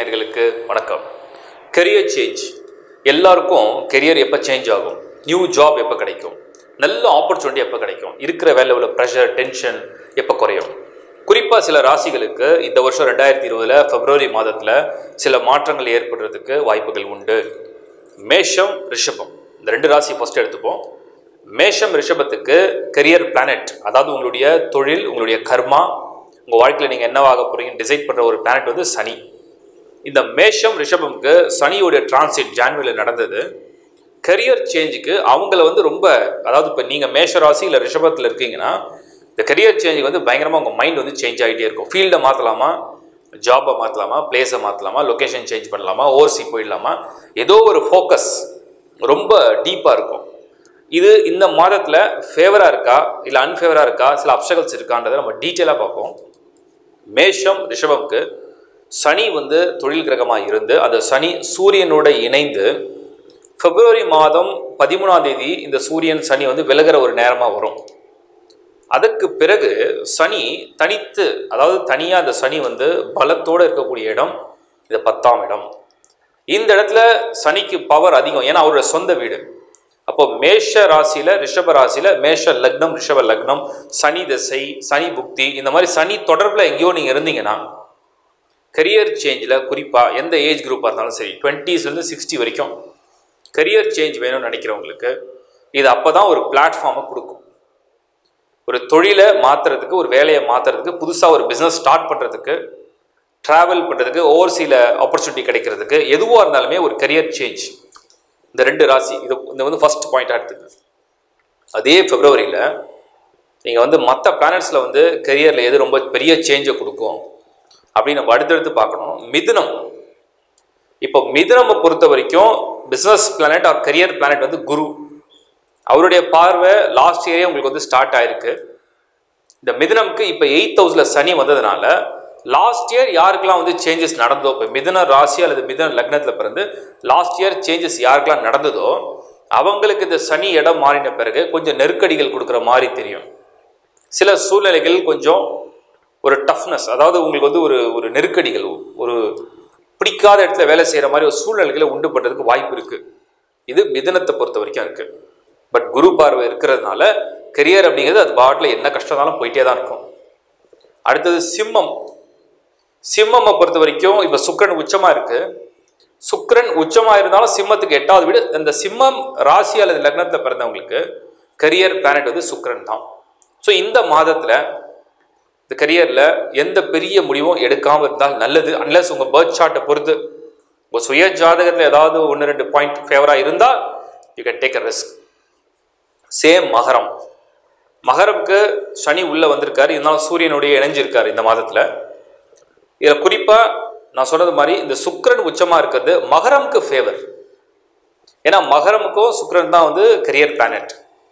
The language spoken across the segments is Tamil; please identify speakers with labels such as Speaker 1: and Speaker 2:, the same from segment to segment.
Speaker 1: நேயர்களுக்கு வணக்கம் கெரியர் சேஞ்ச் எல்லாருக்கும் கெரியர் எப்போ சேஞ்ச் ஆகும் நியூ ஜாப் எப்போ கிடைக்கும் நல்ல ஆப்பர்ச்சுனிட்டி எப்போ கிடைக்கும் இருக்கிற வேலை உள்ள ப்ரெஷர் டென்ஷன் எப்போ குறையும் குறிப்பாக சில ராசிகளுக்கு இந்த வருஷம் ரெண்டாயிரத்தி இருபதில் பிப்ரவரி மாதத்தில் சில மாற்றங்கள் ஏற்படுறதுக்கு வாய்ப்புகள் உண்டு மேஷம் ரிஷபம் இந்த ரெண்டு ராசி ஃபஸ்ட் எடுத்துப்போம் மேஷம் ரிஷபத்துக்கு கெரியர் பிளானட் அதாவது உங்களுடைய தொழில் உங்களுடைய கர்மா உங்கள் வாழ்க்கையில் நீங்கள் என்னவாக போகிறீங்கன்னு டிசைட் பண்ணுற ஒரு பிளானட் வந்து சனி இந்த மேஷம் ரிஷபம்க்கு சனியோடைய டிரான்சிட் ஜான்வரியில் நடந்தது கெரியர் சேஞ்சுக்கு அவங்கள வந்து ரொம்ப அதாவது இப்போ நீங்கள் மேஷ ராசி இல்லை ரிஷபத்தில் இருக்கீங்கன்னா இந்த கெரியர் சேஞ்சுக்கு வந்து பயங்கரமாக உங்கள் மைண்ட் வந்து சேஞ்ச் ஆகிட்டே இருக்கும் ஃபீல்டை மாற்றலாமா ஜாபை மாற்றலாமா பிளேஸை மாற்றலாமா லொக்கேஷன் சேஞ்ச் பண்ணலாமா ஓவர்சி போயிடலாமா ஏதோ ஒரு ஃபோக்கஸ் ரொம்ப டீப்பாக இருக்கும் இது இந்த மாதத்தில் ஃபேவராக இருக்கா இல்லை அன்ஃபேவராக இருக்கா சில அப்சகல்ஸ் இருக்கான்றதை நம்ம டீட்டெயிலாக பார்ப்போம் மேஷம் ரிஷபம்க்கு சனி வந்து தொழில் கிரகமாக இருந்து அந்த சனி சூரியனோட இணைந்து பிப்ரவரி மாதம் பதிமூணாம் தேதி இந்த சூரியன் சனி வந்து விலகிற ஒரு நேரமாக வரும் அதுக்கு பிறகு சனி தனித்து அதாவது தனியாக அந்த சனி வந்து பலத்தோடு இருக்கக்கூடிய இடம் இது பத்தாம் இடம் இந்த இடத்துல சனிக்கு பவர் அதிகம் ஏன்னா அவரோட சொந்த வீடு அப்போ மேஷ ராசியில் ரிஷப ராசியில் மேஷ லக்னம் ரிஷப லக்னம் சனி திசை சனி புக்தி இந்த மாதிரி சனி தொடர்பில் எங்கேயோ நீங்கள் இருந்தீங்கன்னா கரியர் சேஞ்சில் குறிப்பாக எந்த ஏஜ் குரூப்பாக இருந்தாலும் சரி டுவெண்ட்டீஸ்லேருந்து சிக்ஸ்டி வரைக்கும் கரியர் சேஞ்ச் வேணும்னு நினைக்கிறவங்களுக்கு இது அப்போ தான் ஒரு பிளாட்ஃபார்மை கொடுக்கும் ஒரு தொழிலை மாற்றுறதுக்கு ஒரு வேலையை மாற்றுறதுக்கு புதுசாக ஒரு பிஸ்னஸ் ஸ்டார்ட் பண்ணுறதுக்கு ட்ராவல் பண்ணுறதுக்கு ஓவர்சீல ஆப்பர்ச்சுனிட்டி கிடைக்கிறதுக்கு எதுவாக இருந்தாலுமே ஒரு கரியர் சேஞ்ச் இந்த ரெண்டு ராசி இது இந்த வந்து ஃபர்ஸ்ட் பாயிண்டாக எடுத்துக்கு அதே பிப்ரவரியில் நீங்கள் வந்து மற்ற பிளானட்ஸில் வந்து கரியரில் எது ரொம்ப பெரிய சேஞ்சை கொடுக்கும் அப்படின்னு நம்ம அடுத்தடுத்து பார்க்கணும் மிதுனம் இப்போ மிதுனமை பொறுத்த வரைக்கும் business planet or career planet வந்து குரு அவருடைய பார்வை லாஸ்ட் இயரே உங்களுக்கு வந்து ஸ்டார்ட் ஆயிருக்கு இந்த மிதுனம்க்கு இப்போ எயித் ஹவுஸில் சனி வந்ததுனால லாஸ்ட் இயர் யாருக்கெல்லாம் வந்து சேஞ்சஸ் நடந்ததோ இப்போ மிதுன ராசி அல்லது மிதுன லக்னத்தில் பிறந்து லாஸ்ட் இயர் சேஞ்சஸ் யாருக்கெல்லாம் நடந்ததோ அவங்களுக்கு இந்த சனி இடம் மாறின பிறகு கொஞ்சம் நெருக்கடிகள் கொடுக்குற மாதிரி தெரியும் சில சூழ்நிலைகள் கொஞ்சம் ஒரு டஃப்னஸ் அதாவது உங்களுக்கு வந்து ஒரு ஒரு நெருக்கடிகள் ஒரு பிடிக்காத இடத்துல வேலை செய்கிற மாதிரி ஒரு சூழ்நிலைகளை உண்டு பண்ணுறதுக்கு வாய்ப்பு இருக்குது இது மிதுனத்தை பொறுத்த வரைக்கும் இருக்குது பட் குரு பார்வை இருக்கிறதுனால கெரியர் அப்படிங்கிறது அது பாட்டில் என்ன கஷ்டம்னாலும் போயிட்டே தான் இருக்கும் அடுத்தது சிம்மம் சிம்மம்மை பொறுத்த வரைக்கும் இப்போ சுக்கரன் உச்சமாக இருக்கு சுக்கரன் உச்சமாக இருந்தாலும் சிம்மத்துக்கு எட்டாவது வீடு இந்த சிம்மம் ராசி அல்லது லக்னத்தில் பிறந்தவங்களுக்கு கரியர் பிளானட் வந்து சுக்கரன் தான் ஸோ இந்த மாதத்தில் இந்த கரியரில் எந்த பெரிய முடிவும் எடுக்காமல் இருந்தால் நல்லது அன்லஸ் உங்கள் பர்த் சார்ட்டை பொறுத்து உங்கள் சுய ஜாதகத்தில் ஏதாவது ஒன்று ரெண்டு பாயிண்ட் ஃபேவராக இருந்தால் you can take a risk same மகரம் மகரம்க்கு சனி உள்ளே வந்திருக்காரு இருந்தாலும் சூரியனுடைய இணைஞ்சிருக்காரு இந்த மாதத்தில் இதில் குறிப்பாக நான் சொன்னது மாதிரி இந்த சுக்கரன் உச்சமாக இருக்கிறது மகரமுக்கு ஃபேவர் ஏன்னா மகரமுக்கும் சுக்கரன் தான் வந்து கரியர் பிளானட்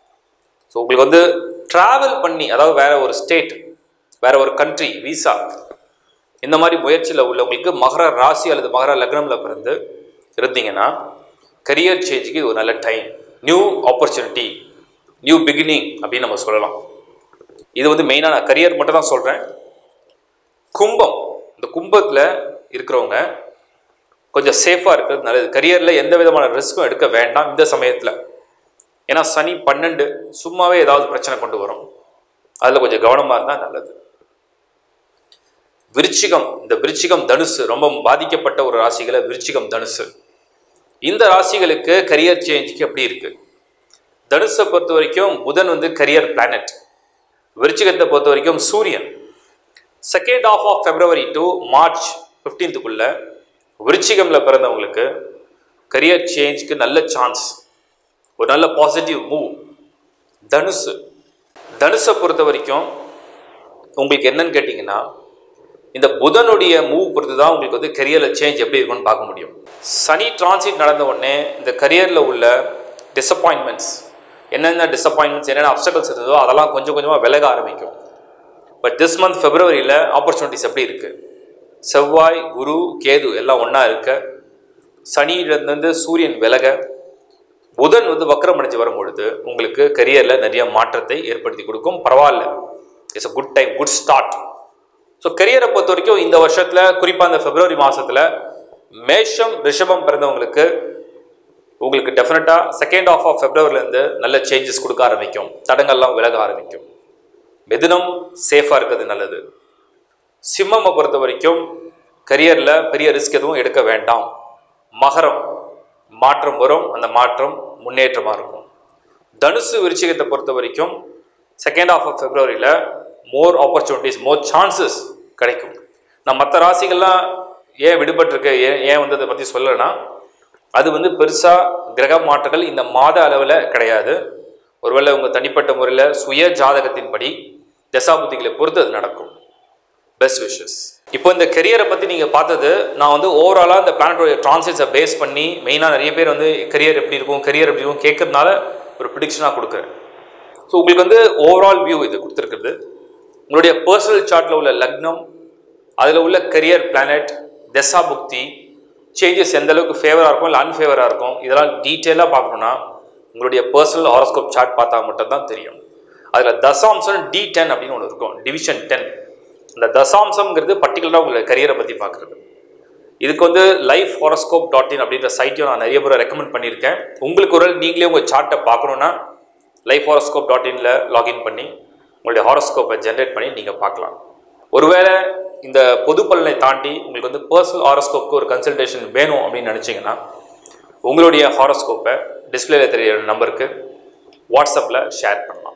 Speaker 1: ஸோ உங்களுக்கு வந்து ட்ராவல் பண்ணி அதாவது வேற ஒரு ஸ்டேட் வேற ஒரு கண்ட்ரி விசா இந்த மாதிரி முயற்சியில் உள்ளவங்களுக்கு மகர ராசி அல்லது மகர லக்னமில் பிறந்து இருந்தீங்கன்னா கரியர் சேஞ்சுக்கு இது ஒரு நல்ல time new opportunity new beginning அப்படின்னு நம்ம சொல்லலாம் இது வந்து மெயினாக நான் கரியர் மட்டும் தான் சொல்கிறேன் கும்பம் இந்த கும்பத்தில் இருக்கிறவங்க கொஞ்சம் சேஃபாக இருக்கிறது நல்லது கரியரில் எந்த விதமான ரிஸ்க்கும் எடுக்க வேண்டாம் இந்த சமயத்தில் ஏன்னா சனி பன்னெண்டு சும்மாவே ஏதாவது பிரச்சனை கொண்டு வரும் அதில் கொஞ்சம் கவனமாக இருந்தால் நல்லது விருச்சிகம் இந்த விருச்சிகம் தனுசு ரொம்ப பாதிக்கப்பட்ட ஒரு ராசிகளை விருச்சிகம் தனுசு இந்த ராசிகளுக்கு கரியர் சேஞ்சுக்கு எப்படி இருக்கு தனுசை பொறுத்த வரைக்கும் புதன் வந்து கரியர் பிளானட் விருச்சிகத்தை பொறுத்த வரைக்கும் சூரியன் second half of February to March ஃபிஃப்டீன்த்துக்குள்ள விருச்சிகமில் பிறந்தவங்களுக்கு கரியர் சேஞ்சுக்கு நல்ல சான்ஸ் ஒரு நல்ல பாசிட்டிவ் மூவ் தனுசு தனுசை பொறுத்த வரைக்கும் உங்களுக்கு என்னன்னு கேட்டிங்கன்னா இந்த புதனுடைய மூவ் பொறுத்து தான் உங்களுக்கு வந்து கரியரில் சேஞ்ச் எப்படி இருக்கும்னு பார்க்க முடியும் சனி டிரான்சிட் நடந்த உடனே இந்த கரியரில் உள்ள டிசப்பாயின்மெண்ட்ஸ் என்னென்ன டிசப்பாயின்மெண்ட்ஸ் என்னென்ன அப்சக்கல்ஸ் இருந்ததோ அதெல்லாம் கொஞ்சம் கொஞ்சமாக விலக ஆரம்பிக்கும் பட் திஸ் மந்த் ஃபெப்ரவரியில் ஆப்பர்ச்சுனிட்டிஸ் எப்படி இருக்குது செவ்வாய் குரு கேது எல்லாம் ஒன்றா இருக்க சனியிலிருந்து சூரியன் விலக புதன் வந்து வக்கரம் அடைஞ்சு வரும்பொழுது உங்களுக்கு கரியரில் நிறைய மாற்றத்தை ஏற்படுத்தி கொடுக்கும் பரவாயில்ல it's a good time good start so கரியரை பொறுத்த வரைக்கும் இந்த வருஷத்தில் குறிப்பாக இந்த பிப்ரவரி மாதத்தில் மேஷம் ரிஷபம் பிறந்தவங்களுக்கு உங்களுக்கு டெஃபினட்டாக செகண்ட் ஆஃப் ஆஃப் ஃபெப்ரவரிலேருந்து நல்ல சேஞ்சஸ் கொடுக்க ஆரம்பிக்கும் தடங்கள்லாம் விலக ஆரம்பிக்கும் மிதுனம் சேஃபாக இருக்கிறது நல்லது சிம்மமை பொறுத்த வரைக்கும் கரியரில் பெரிய ரிஸ்க் எதுவும் எடுக்க வேண்டாம் மகரம் மாற்றம் வரும் அந்த மாற்றம் முன்னேற்றமாக இருக்கும் தனுசு விருச்சிகத்தை பொறுத்த வரைக்கும் செகண்ட் ஆஃப் ஆஃப் ஃபெப்ரவரியில் மோர் ஆப்பர்ச்சுனிட்டிஸ் மோர் சான்சஸ் கிடைக்கும் நான் மற்ற ராசிகள்லாம் ஏன் விடுபட்டிருக்கு ஏன் ஏன் வந்து அதை பற்றி சொல்லலைன்னா அது வந்து பெருசாக கிரக மாற்றங்கள் இந்த மாத அளவில் கிடையாது ஒருவேளை உங்கள் தனிப்பட்ட முறையில் சுய ஜாதகத்தின்படி தசாபுத்திகளை பொறுத்து அது நடக்கும் பெஸ்ட் விஷஸ் இப்போ இந்த கெரியரை பற்றி நீங்கள் பார்த்தது நான் வந்து ஓவராலாக இந்த பிளானட்டோடைய ட்ரான்சிட்ஸை பேஸ் பண்ணி மெயினாக நிறைய பேர் வந்து கெரியர் எப்படி இருக்கும் கெரியர் எப்படி இருக்கும் கேட்கறதுனால ஒரு ப்ரிடிக்ஷனாக கொடுக்குறேன் ஸோ உங்களுக்கு வந்து ஓவரால் வியூ இது கொடுத்துருக்குறது உங்களுடைய பர்சனல் சார்ட்டில் உள்ள லக்னம் அதில் உள்ள கெரியர் பிளானட் தசா புக்தி சேஞ்சஸ் எந்த அளவுக்கு ஃபேவராக இருக்கும் இல்லை அன்ஃபேவராக இருக்கும் இதெல்லாம் டீட்டெயிலாக பார்க்கணுன்னா உங்களுடைய பர்சனல் ஹாரோஸ்கோப் சார்ட் பார்த்தா மட்டும்தான் தெரியும் அதில் தசாம்சம் டி டென் அப்படின்னு ஒன்று இருக்கும் டிவிஷன் டென் இந்த தசாம்சம்ங்கிறது பர்டிகுலராக உங்களை கரியரை பற்றி பார்க்குறது இதுக்கு வந்து லைஃப் ஹாரோஸ்கோப் டாட் இன் அப்படின்ற சைட்டையும் நான் நிறைய பேரை ரெக்கமெண்ட் பண்ணியிருக்கேன் உங்களுக்கு ஒரு வேளை நீங்களே உங்கள் சார்ட்டை பார்க்கணுன்னா லைஃப் ஹாரோஸ்கோப் டாட் இனில் லாகின் பண்ணி உங்களுடைய ஹாரோஸ்கோப்பை ஜென்ரேட் பண்ணி நீங்கள் பார்க்கலாம் ஒருவேளை இந்த பொது பலனை தாண்டி உங்களுக்கு வந்து பர்சனல் ஹாரோஸ்கோப்புக்கு ஒரு கன்சல்டேஷன் வேணும் அப்படின்னு நினச்சிங்கன்னா உங்களுடைய ஹாரோஸ்கோப்பை டிஸ்பிளேல தெரிய நம்பருக்கு வாட்ஸ்அப்பில் ஷேர் பண்ணலாம்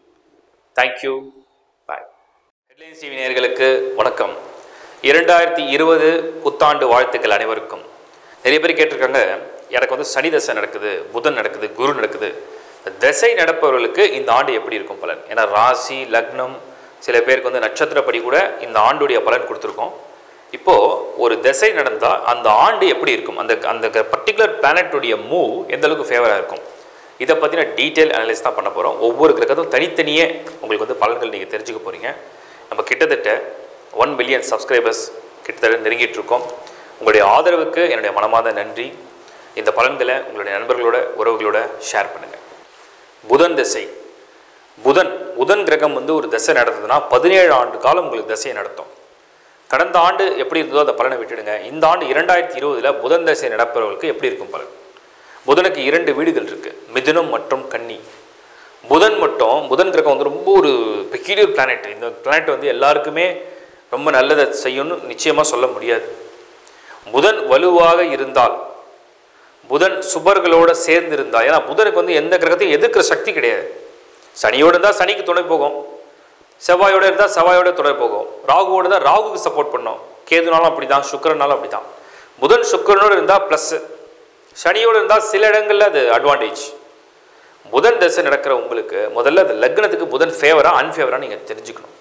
Speaker 1: தேங்க்யூ பாய் ஹெட்லைன்ஸ் டிவி நேயர்களுக்கு வணக்கம் இரண்டாயிரத்தி இருபது புத்தாண்டு வாழ்த்துக்கள் அனைவருக்கும் நிறைய பேர் கேட்டிருக்காங்க எனக்கு வந்து சனி தசை நடக்குது புதன் நடக்குது குரு நடக்குது தசை நடப்பவர்களுக்கு இந்த ஆண்டு எப்படி இருக்கும் பலன் ஏன்னா ராசி லக்னம் சில பேருக்கு வந்து நட்சத்திரப்படி கூட இந்த ஆண்டுடைய பலன் கொடுத்துருக்கோம் இப்போது ஒரு திசை நடந்தால் அந்த ஆண்டு எப்படி இருக்கும் அந்த அந்த பர்டிகுலர் பிளானட்டுடைய மூவ் எந்த அளவுக்கு ஃபேவராக இருக்கும் இதை பற்றின டீட்டெயில் அனலைஸ் தான் பண்ண போகிறோம் ஒவ்வொரு கிரகத்தும் தனித்தனியே உங்களுக்கு வந்து பலன்கள் நீங்கள் தெரிஞ்சுக்க போகிறீங்க நம்ம கிட்டத்தட்ட ஒன் மில்லியன் சப்ஸ்கிரைபர்ஸ் கிட்டத்தட்ட நெருங்கிட்டு இருக்கோம் உங்களுடைய ஆதரவுக்கு என்னுடைய மனமார்ந்த நன்றி இந்த பலன்களை உங்களுடைய நண்பர்களோட உறவுகளோட ஷேர் பண்ணுங்கள் புதன் திசை புதன் புதன் கிரகம் வந்து ஒரு திசை நடத்துதுன்னா பதினேழு ஆண்டு காலம் உங்களுக்கு திசையை நடத்தும் கடந்த ஆண்டு எப்படி இருந்ததோ அந்த பலனை விட்டுடுங்க இந்த ஆண்டு இரண்டாயிரத்தி இருபதில் புதன் திசை நடப்பவர்களுக்கு எப்படி இருக்கும் பலன் புதனுக்கு இரண்டு வீடுகள் இருக்குது மிதுனம் மற்றும் கன்னி புதன் மட்டும் புதன் கிரகம் வந்து ரொம்ப ஒரு பெக்யூலியர் பிளானட் இந்த பிளானட் வந்து எல்லாருக்குமே ரொம்ப நல்லதை செய்யும்னு நிச்சயமாக சொல்ல முடியாது புதன் வலுவாக இருந்தால் புதன் சுபர்களோடு சேர்ந்து இருந்தால் ஏன்னா புதனுக்கு வந்து எந்த கிரகத்தையும் எதிர்க்கிற சக்தி கிடையாது சனியோடு இருந்தால் சனிக்கு துணை போகும் செவ்வாயோடு இருந்தால் செவ்வாயோட துணை போகும் ராகுவோடு இருந்தால் ராகுக்கு சப்போர்ட் பண்ணும் கேதுனாலும் அப்படி தான் சுக்கரனாலும் அப்படி தான் புதன் சுக்கரனோடு இருந்தால் ப்ளஸ்ஸு சனியோடு இருந்தால் சில இடங்களில் அது அட்வான்டேஜ் புதன் தசை நடக்கிற உங்களுக்கு முதல்ல அந்த லக்னத்துக்கு புதன் ஃபேவராக அன்ஃபேவராக நீங்கள் தெரிஞ்சுக்கணும்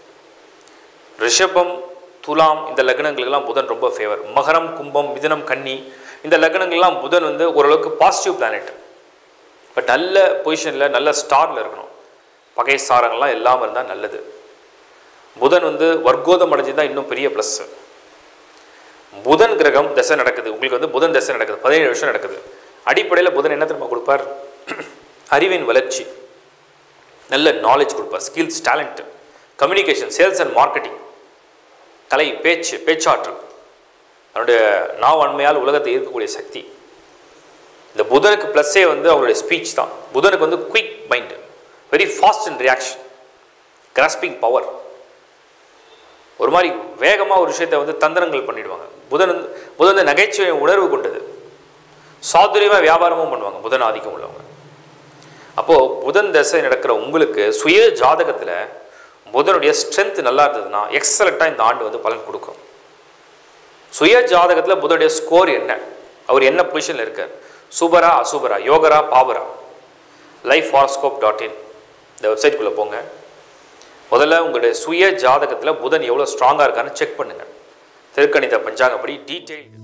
Speaker 1: ரிஷபம் துலாம் இந்த லக்னங்களுக்கெல்லாம் புதன் ரொம்ப ஃபேவர் மகரம் கும்பம் மிதுனம் கன்னி இந்த லக்னங்கள்லாம் புதன் வந்து ஓரளவுக்கு பாசிட்டிவ் பிளானட் பட் நல்ல பொசிஷனில் நல்ல ஸ்டாரில் இருக்கணும் பகை சாரங்கள்லாம் இல்லாமல் இருந்தால் நல்லது புதன் வந்து வர்க்கோதம் அடைஞ்சுதான் இன்னும் பெரிய ப்ளஸ்ஸு புதன் கிரகம் தசை நடக்குது உங்களுக்கு வந்து புதன் தசை நடக்குது பதினேழு வருஷம் நடக்குது அடிப்படையில் புதன் என்ன திரும்ப கொடுப்பார் அறிவின் வளர்ச்சி நல்ல நாலேஜ் கொடுப்பார் skills talent communication sales and marketing கலை பேச்சு பேச்சாற்றல் அவருடைய நாவன்மையால் உலகத்தை ஈர்க்கக்கூடிய சக்தி இந்த புதனுக்கு ப்ளஸ்ஸே வந்து அவருடைய ஸ்பீச் தான் புதனுக்கு வந்து quick mind very fast and reaction grasping power ஒரு மாதிரி வேகமாக ஒரு விஷயத்தை வந்து தந்திரங்கள் பண்ணிடுவாங்க புதன் வந்து புதன் வந்து நகைச்சுவை உணர்வு கொண்டது சாதுரியமாக வியாபாரமும் பண்ணுவாங்க புதன் ஆதிக்கம் உள்ளவங்க அப்போது புதன் தசை நடக்கிற உங்களுக்கு சுய ஜாதகத்தில் புதனுடைய ஸ்ட்ரென்த் நல்லா இருந்ததுன்னா எக்ஸலண்ட்டாக இந்த ஆண்டு வந்து பலன் கொடுக்கும் சுய ஜாதகத்தில் புதனுடைய ஸ்கோர் என்ன அவர் என்ன பொசிஷனில் இருக்கார் சூப்பரா அசூபரா யோகரா பாபரா லைஃப் ஹாரோஸ்கோப் டாட் இன் இந்த வெப்சைட்குள்ளே போங்க முதல்ல உங்களுடைய சுய ஜாதகத்தில் புதன் எவ்வளோ ஸ்ட்ராங்காக இருக்கான்னு செக் பண்ணுங்கள் திருக்கணித பஞ்சாங்கப்படி டீட்டெயில்